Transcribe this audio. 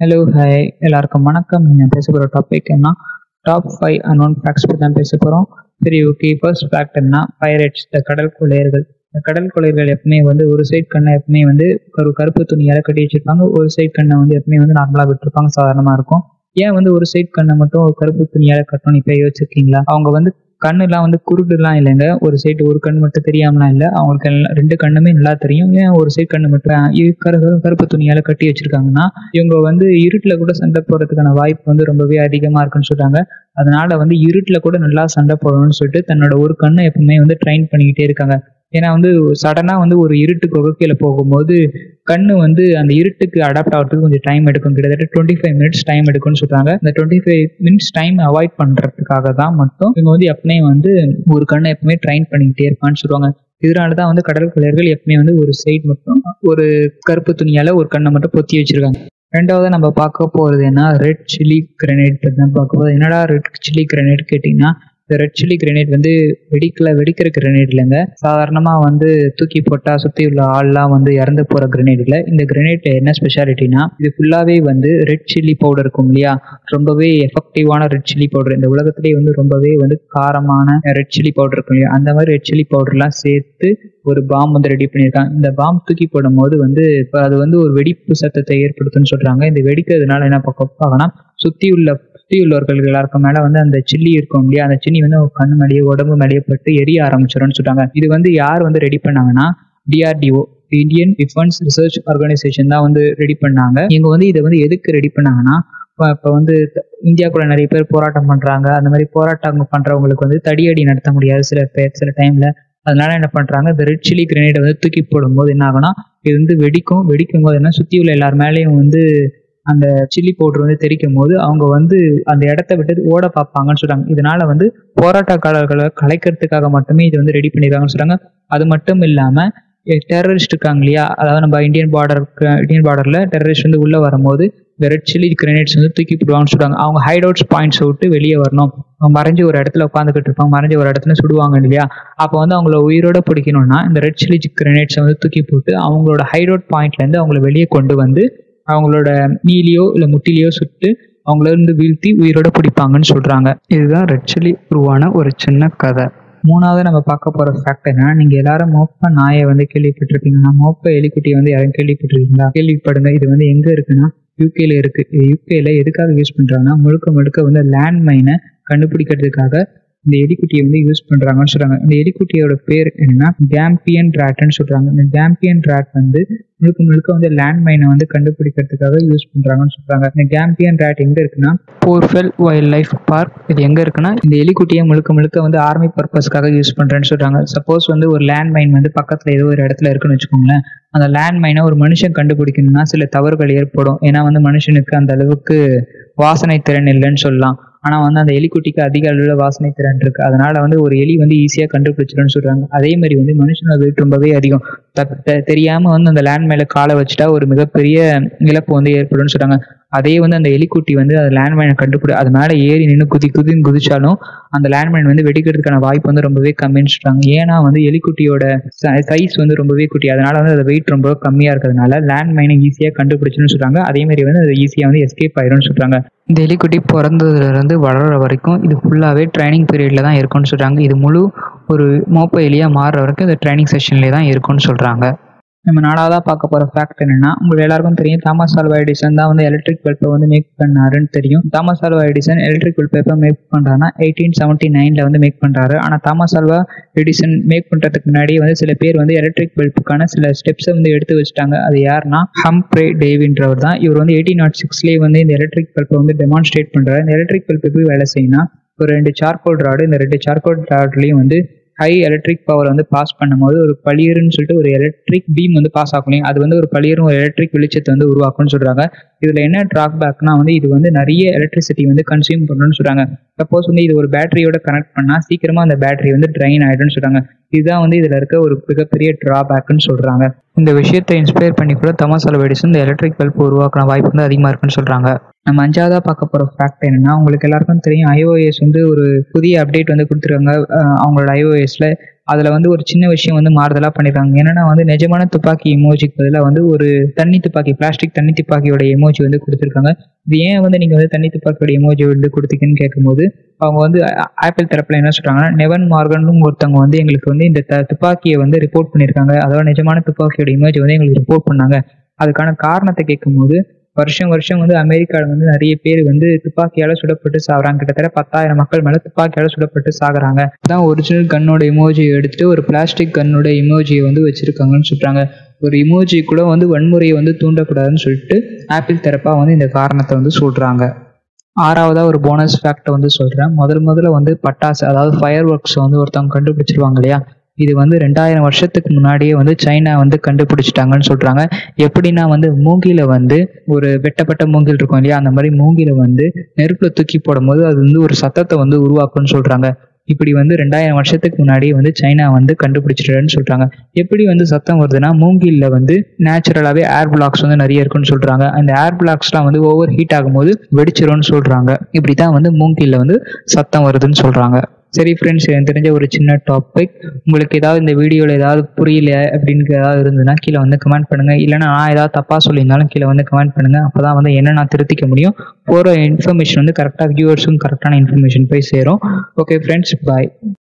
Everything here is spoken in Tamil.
ஹலோ ஹாய் எல்லாருக்கும் வணக்கம் நீங்கள் பேச போகிற டாபிக் என்ன டாப் ஃபைவ் அன்னோன் ஃபேக்ட்ஸ் பற்றி தான் பேச போகிறோம் சரி ஓகே ஃபர்ஸ்ட் ஃபேக்ட் என்ன பைரட்ஸ் இந்த கடல் கொள்ளையர்கள் இந்த கடல் கொள்ளையர்கள் எப்பவுமே வந்து ஒரு சைட் கண்ணை எப்பவுமே வந்து ஒரு கருப்பு துணியால் கட்டி வச்சிருப்பாங்க ஒரு சைட் கண்ணை வந்து எப்பவுமே வந்து நார்மலாக விட்டுருப்பாங்க சாதாரணமாக இருக்கும் ஏன் வந்து ஒரு சைட் கண்ணை மட்டும் ஒரு கருப்பு துணியால் கட்டணும் இப்போ யோசிச்சிருக்கீங்களா அவங்க வந்து கண்ணுலாம் வந்து குருடுலாம் இல்லைங்க ஒரு சைடு ஒரு கண் மட்டும் தெரியாமலாம் இல்லை அவங்களுக்கு எல்லாம் ரெண்டு கண்ணுமே நல்லா தெரியும் ஏன் ஒரு சைடு கண்ணு மட்டும் இது கரு கருப்பு துணியால கட்டி வச்சிருக்காங்கன்னா இவங்க வந்து இருட்டில் கூட சண்டை போடுறதுக்கான வாய்ப்பு வந்து ரொம்பவே அதிகமாக இருக்குன்னு சொல்றாங்க அதனால வந்து இருட்டில் கூட நல்லா சண்டை போடணும்னு சொல்லிட்டு தன்னோட ஒரு கண்ணை எப்பவுமே வந்து ட்ரைன் பண்ணிக்கிட்டே இருக்காங்க ஏன்னா வந்து சடனாக வந்து ஒரு இருட்டு குகைக்கில போகும்போது கண்ணு வந்து அந்த இருட்டுக்கு அடாப்ட் ஆகிறதுக்கு கொஞ்சம் டைம் எடுக்கும் கிட்டத்தட்ட டுவெண்ட்டி ஃபைவ் மினிட்ஸ் டைம் எடுக்கும்னு சொல்றாங்க இந்த twenty five minutes time avoid பண்றதுக்காக தான் மட்டும் இவங்க வந்து எப்பவுமே வந்து ஒரு கண்ணை எப்பவுமே ட்ரைன் பண்ணிக்கிட்டே இருப்பான்னு சொல்லுவாங்க இதனால தான் வந்து கடல் கொள்ளையர்கள் எப்பவுமே வந்து ஒரு சைடு மட்டும் ஒரு கருப்பு துணியால ஒரு கண்ணை மட்டும் பொத்தி வச்சிருக்காங்க ரெண்டாவது நம்ம பார்க்க போகிறது என்ன ரெட் சில்லி கிரனேட் பற்றி தான் பார்க்க போகிறது என்னடா ரெட் சில்லி கிரனேட் கேட்டிங்கன்னா இந்த ரெட் சில்லி கிரனேட் வந்து வெடிக்கல வெடிக்கிற கிரனேட் இல்லைங்க சாதாரணமாக வந்து தூக்கி போட்டால் சுற்றி உள்ள ஆள்லாம் வந்து இறந்து போகிற கிரனேட் இல்லை இந்த கிரனேட்ல என்ன ஸ்பெஷாலிட்டினா இது ஃபுல்லாகவே வந்து ரெட் சில்லி பவுடர் இருக்கும் இல்லையா ரொம்பவே எஃபெக்டிவான ரெட் சில்லி பவுடர் இந்த உலகத்திலேயே வந்து ரொம்பவே வந்து காரமான ரெட் சில்லி பவுடர் இருக்கும் இல்லையா அந்த மாதிரி ரெட் சில்லி பவுடர்லாம் சேர்த்து ஒரு பாம் வந்து ரெடி பண்ணியிருக்காங்க இந்த பாம் தூக்கி போடும் போது வந்து இப்போ அது வந்து ஒரு வெடிப்பு சத்தத்தை ஏற்படுத்துன்னு சொல்றாங்க இந்த வெடிக்கிறதுனால என்ன பார்க்கப்பாங்கன்னா சுற்றி உள்ள சுற்றி உள்ளவர்களுக்கு எல்லாருக்கும் மேலே வந்து அந்த சில்லி இருக்கும் இல்லையா அந்த சில்லி வந்து கண்ணு மேலேயே உடம்பு மேலேயே பட்டு எரிய ஆரம்பிச்சிடும்னு சொல்றாங்க இது வந்து யார் வந்து ரெடி பண்ணாங்கன்னா DRDO Indian defence research organisation தான் வந்து ரெடி பண்ணாங்க இவங்க வந்து இதை வந்து எதுக்கு ரெடி பண்ணாங்கன்னா இப்போ வந்து இந்தியாக்குள்ள நிறைய பேர் போராட்டம் பண்றாங்க அந்த மாதிரி போராட்டம் பண்றவங்களுக்கு வந்து தடியடி நடத்த முடியாது சில பேர் சில டைம்ல அதனால என்ன பண்றாங்க இந்த ரெட் சில்லி கிரனேட்டை வந்து தூக்கி போடும்போது என்ன ஆகும்னா இது வந்து வெடிக்கும் வெடிக்கும் போது என்ன சுத்தி உள்ள எல்லார் மேலேயும் வந்து அந்த சில்லி பவுடர் வந்து தெரிக்கும் போது அவங்க வந்து அந்த இடத்த விட்டு ஓட பார்ப்பாங்கன்னு சொல்றாங்க இதனால வந்து போராட்டக்காரர்களை கலைக்கிறதுக்காக மட்டுமே இது வந்து ரெடி பண்ணிருக்காங்கன்னு சொல்றாங்க அது மட்டும் இல்லாம டெரரிஸ்ட் இருக்காங்க இல்லையா அதாவது நம்ம இந்தியன் பார்டருக்கு இந்தியன் பார்டர்ல டெரரிஸ்ட் வந்து உள்ள வரும்போது இந்த ரெட் சில்லி கிரனேட்ஸ் வந்து தூக்கி போடுவாங்கன்னு சொல்றாங்க அவங்க ஹைட் அவுட்ஸ் பாயிண்ட்ஸ் விட்டு வெளியே வரணும் அவங்க மறைஞ்சு ஒரு இடத்துல உட்காந்துக்கிட்டு இருப்பாங்க மறைஞ்சு ஒரு இடத்துல சுடுவாங்க இல்லையா அப்போ வந்து அவங்கள உயிரோட பிடிக்கணும்னா இந்த ரெட் சில்லி கிரனேட்ஸை வந்து தூக்கி போட்டு அவங்களோட ஹைட் அவுட் பாயிண்ட்ல இருந்து அவங்கள வெளியே கொண்டு வந்து அவங்களோட நீலியோ இல்லை முட்டிலையோ சுட்டு அவங்கள இருந்து வீழ்த்தி உயிரோட பிடிப்பாங்கன்னு சொல்றாங்க இதுதான் ரெட் சில்லி உருவான ஒரு சின்ன கதை மூணாவது நம்ம பார்க்க போற ஃபேக்ட் என்னன்னா நீங்க எல்லாரும் மோப்ப நாயை வந்து கேள்விப்பட்டிருப்பீங்கன்னா மோப்ப எலிக்குட்டியை வந்து யாரும் கேள்விப்பட்டிருக்கீங்களா கேள்விப்படுங்க இது வந்து எங்க இருக்குன்னா யூகேல இருக்கு யூகேல எதுக்காக யூஸ் பண்றாங்கன்னா முழுக்க முழுக்க வந்து லேண்ட் மைனை கண்டுபிடிக்கிறதுக்காக இந்த எலிக்குட்டியை வந்து யூஸ் பண்றாங்கன்னு சொல்றாங்க இந்த எலிக்குட்டியோட பேர் என்னன்னா கேம்பியன் ட்ராட்னு சொல்றாங்க இந்த கேம்பியன் ட்ராட் வந்து முழுக்க முழுக்க வந்து லேண்ட் மைனை வந்து கண்டுபிடிக்கிறதுக்காக யூஸ் பண்றாங்கன்னு சொல்றாங்க இந்த கேம்பியன் ட்ராட் எங்க இருக்குன்னா போர்ஃபெல் வைல்ட் லைஃப் பார்க் இது எங்க இருக்குன்னா இந்த எலிக்குட்டியை முழுக்க முழுக்க வந்து ஆர்மி பர்பஸ்க்காக யூஸ் பண்றேன்னு சொல்றாங்க சப்போஸ் வந்து ஒரு லேண்ட் மைன் வந்து பக்கத்துல ஏதோ ஒரு இடத்துல இருக்குன்னு வச்சுக்கோங்களேன் அந்த லேண்ட் மைனை ஒரு மனுஷன் கண்டுபிடிக்கணும்னா சில தவறுகள் ஏற்படும் ஏன்னா வந்து மனுஷனுக்கு அந்த அளவுக்கு வாசனை திறன் இல்லைன்னு சொல்லலாம் ஆனா வந்து அந்த எலிக்குட்டிக்கு அதிக அளவில் வாசனை திறன் இருக்கு அதனால வந்து ஒரு எலி வந்து ஈஸியா கண்டுபிடிச்சிடும்னு சொல்றாங்க அதே மாதிரி வந்து மனுஷனோட வெயிட் ரொம்பவே அதிகம் தெரியாம வந்து அந்த லேண்ட் மேல காலை வச்சுட்டா ஒரு மிகப்பெரிய இழப்பு வந்து ஏற்படும்னு சொல்றாங்க அதே வந்து அந்த எலிக்குட்டி வந்து அந்த லேண்ட்மைனை கண்டுபிடி அது மேலே ஏறி நின்று குதி குதின்னு குதிச்சாலும் அந்த லேண்ட்மைன் வந்து வெடிக்கிறதுக்கான வாய்ப்பு வந்து ரொம்பவே கம்மின்னு சொல்றாங்க ஏன்னா வந்து எலிக்குட்டியோட சைஸ் வந்து ரொம்பவே குட்டி அதனால வந்து அது வெயிட் ரொம்ப கம்மியா இருக்கிறதுனால லேண்ட்மைனை ஈஸியாக கண்டுபிடிச்சுன்னு சொல்றாங்க அதே மாதிரி வந்து அது ஈஸியாக வந்து எஸ்கேப் ஆயிரும்னு சொல்றாங்க இந்த எலிக்குட்டி பிறந்ததுல இருந்து வளர்ற வரைக்கும் இது ஃபுல்லாகவே ட்ரைனிங் பீரியட்ல தான் இருக்கும்னு சொல்றாங்க இது முழு ஒரு மோப்ப எலியா மாறுற வரைக்கும் இந்த ட்ரைனிங் செஷன்லேயே தான் இருக்கும்னு சொல்றாங்க நம்ம நாலாவதாக பார்க்க போகிற ஃபேக்ட் என்னன்னா உங்களுக்கு எல்லாருக்கும் தெரியும் தாமஸ் ஆல்வா எடிசன் தான் வந்து எலக்ட்ரிக் பல்பை வந்து மேக் பண்ணாருன்னு தெரியும் தாமஸ் ஆல்வா எடிசன் எலக்ட்ரிக் பல்பை எப்போ மேக் பண்ணுறாருன்னா எயிட்டீன் செவன்ட்டி நைனில் வந்து மேக் பண்ணுறாரு ஆனால் தாமஸ் ஆல்வா எடிசன் மேக் பண்ணுறதுக்கு முன்னாடியே வந்து சில பேர் வந்து எலக்ட்ரிக் பல்புக்கான சில ஸ்டெப்ஸை வந்து எடுத்து வச்சுட்டாங்க அது யாருன்னா ஹம்ப்ரே டேவின்றவர் தான் இவர் வந்து எயிட்டீன் நாட் சிக்ஸ்லேயே வந்து இந்த எலக்ட்ரிக் பல்பை வந்து டெமான்ஸ்ட்ரேட் பண்ணுறாரு இந்த எலக்ட்ரிக் பல்ப் எப்படி வேலை செய்யணும்னா ஒரு ரெண்டு சார்கோல் ராடு இந்த ரெண்டு சார்கோல் ராட்லேயும் வந்து ஹை எலக்ட்ரிக் பவர் வந்து பாஸ் பண்ணும்போது ஒரு பளியர்னு சொல்லிட்டு ஒரு எலக்ட்ரிக் பீம் வந்து பாஸ் ஆகலையும் அது வந்து ஒரு பளியரும் ஒரு எலக்ட்ரிக் வெளிச்சத்தை வந்து உருவாக்கும்னு சொல்றாங்க இதுல என்ன ட்ராக் பேக்னா வந்து இது வந்து நிறைய எலக்ட்ரிசிட்டி வந்து கன்சியூம் பண்ணணும்னு சொல்றாங்க சப்போஸ் வந்து இது ஒரு பேட்டரியோட கனெக்ட் பண்ணா சீக்கிரமா அந்த பேட்டரி வந்து ட்ரைன் ஆயிடும்னு சொல்றாங்க இதுதான் வந்து இதுல இருக்க ஒரு மிகப்பெரிய ட்ராபேக்னு சொல்றாங்க இந்த விஷயத்தை இன்ஸ்பயர் பண்ணி கூட தமாஸ் அல்வெடிசன் இந்த எலக்ட்ரிக் பல்ப் உருவாக்குற வாய்ப்பு வந்து அதிகமா இருக்குன்னு சொல்றாங்க நம்ம அஞ்சாவதா பார்க்க போற ஃபேக்ட் என்னன்னா உங்களுக்கு எல்லாருக்கும் தெரியும் ஐஓஎஸ் வந்து ஒரு புதிய அப்டேட் வந்து கொடுத்துருக்காங்க அவங்களோட ஐஓஎஸ்ல அதில் வந்து ஒரு சின்ன விஷயம் வந்து மாறுதலாக பண்ணியிருக்காங்க என்னன்னா வந்து நிஜமான துப்பாக்கி எமோஜிக்கு பதிலாக வந்து ஒரு தண்ணி துப்பாக்கி பிளாஸ்டிக் தண்ணி துப்பாக்கியோட எமோஜி வந்து கொடுத்துருக்காங்க இது ஏன் வந்து நீங்கள் வந்து தண்ணி துப்பாக்கியோட எமோஜி வந்து கொடுத்தீங்கன்னு கேட்கும்போது அவங்க வந்து ஆப்பிள் தரப்பில் என்ன சொல்கிறாங்கன்னா நெவன் மார்கன் ஒருத்தவங்க வந்து எங்களுக்கு வந்து இந்த த துப்பாக்கியை வந்து ரிப்போர்ட் பண்ணியிருக்காங்க அதோட நிஜமான துப்பாக்கியோட இமேஜ் வந்து எங்களுக்கு ரிப்போர்ட் பண்ணாங்க அதுக்கான காரணத்தை கேட்கும்போது வருஷம் வருஷம் வந்து அமெரிக்காவில் வந்து நிறைய பேர் வந்து துப்பாக்கியால் சுடப்பட்டு சாகுறாங்க கிட்டத்தட்ட பத்தாயிரம் மக்கள் மேலே துப்பாக்கியால் சுடப்பட்டு சாகுறாங்க தான் ஒரிஜினல் கன்னோட இமோஜியை எடுத்துட்டு ஒரு பிளாஸ்டிக் கன்னோட இமோஜியை வந்து வச்சிருக்காங்கன்னு சொல்கிறாங்க ஒரு இமோஜி கூட வந்து வன்முறையை வந்து தூண்டக்கூடாதுன்னு சொல்லிட்டு ஆப்பிள் தரப்பாக வந்து இந்த காரணத்தை வந்து சொல்கிறாங்க ஆறாவதாக ஒரு போனஸ் ஃபேக்டை வந்து சொல்கிறேன் முதல் முதல்ல வந்து பட்டாசு அதாவது ஃபயர் ஒர்க்ஸ் வந்து ஒருத்தவங்க கண்டுபிடிச்சிருவாங்க இல்லையா இது வந்து ரெண்டாயிரம் வருஷத்துக்கு முன்னாடியே வந்து சைனா வந்து கண்டுபிடிச்சிட்டாங்கன்னு சொல்றாங்க எப்படின்னா வந்து மூங்கில வந்து ஒரு வெட்டப்பட்ட மூங்கில் இருக்கும் இல்லையா அந்த மாதிரி மூங்கில வந்து நெருப்புல தூக்கி போடும்போது அது வந்து ஒரு சத்தத்தை வந்து உருவாக்கும்னு சொல்றாங்க இப்படி வந்து ரெண்டாயிரம் வருஷத்துக்கு முன்னாடியே வந்து சைனா வந்து கண்டுபிடிச்சிட்டேன்னு சொல்றாங்க எப்படி வந்து சத்தம் வருதுன்னா மூங்கில்ல வந்து நேச்சுரலாவே ஏர் பிளாக்ஸ் வந்து நிறைய இருக்குன்னு சொல்றாங்க அந்த ஏர் பிளாக்ஸ்லாம் வந்து ஓவர் ஹீட் ஆகும்போது வெடிச்சிரும்னு சொல்றாங்க இப்படி தான் வந்து மூங்கில்ல வந்து சத்தம் வருதுன்னு சொல்றாங்க சரி ஃப்ரெண்ட்ஸ் எனக்கு தெரிஞ்ச ஒரு சின்ன டாபிக் உங்களுக்கு ஏதாவது இந்த வீடியோவில் ஏதாவது புரியல அப்படின்னு ஏதாவது இருந்ததுன்னா கீழே வந்து கமெண்ட் பண்ணுங்கள் இல்லைனா நான் ஏதாவது தப்பாக சொல்லியிருந்தாலும் கீழே வந்து கமெண்ட் பண்ணுங்கள் அப்போ தான் வந்து என்ன நான் திருத்திக்க முடியும் போகிற இன்ஃபர்மேஷன் வந்து கரெக்டாக வியூவர்ஸும் கரெக்டான இன்ஃபர்மேஷன் போய் சேரும் ஓகே ஃப்ரெண்ட்ஸ் பாய்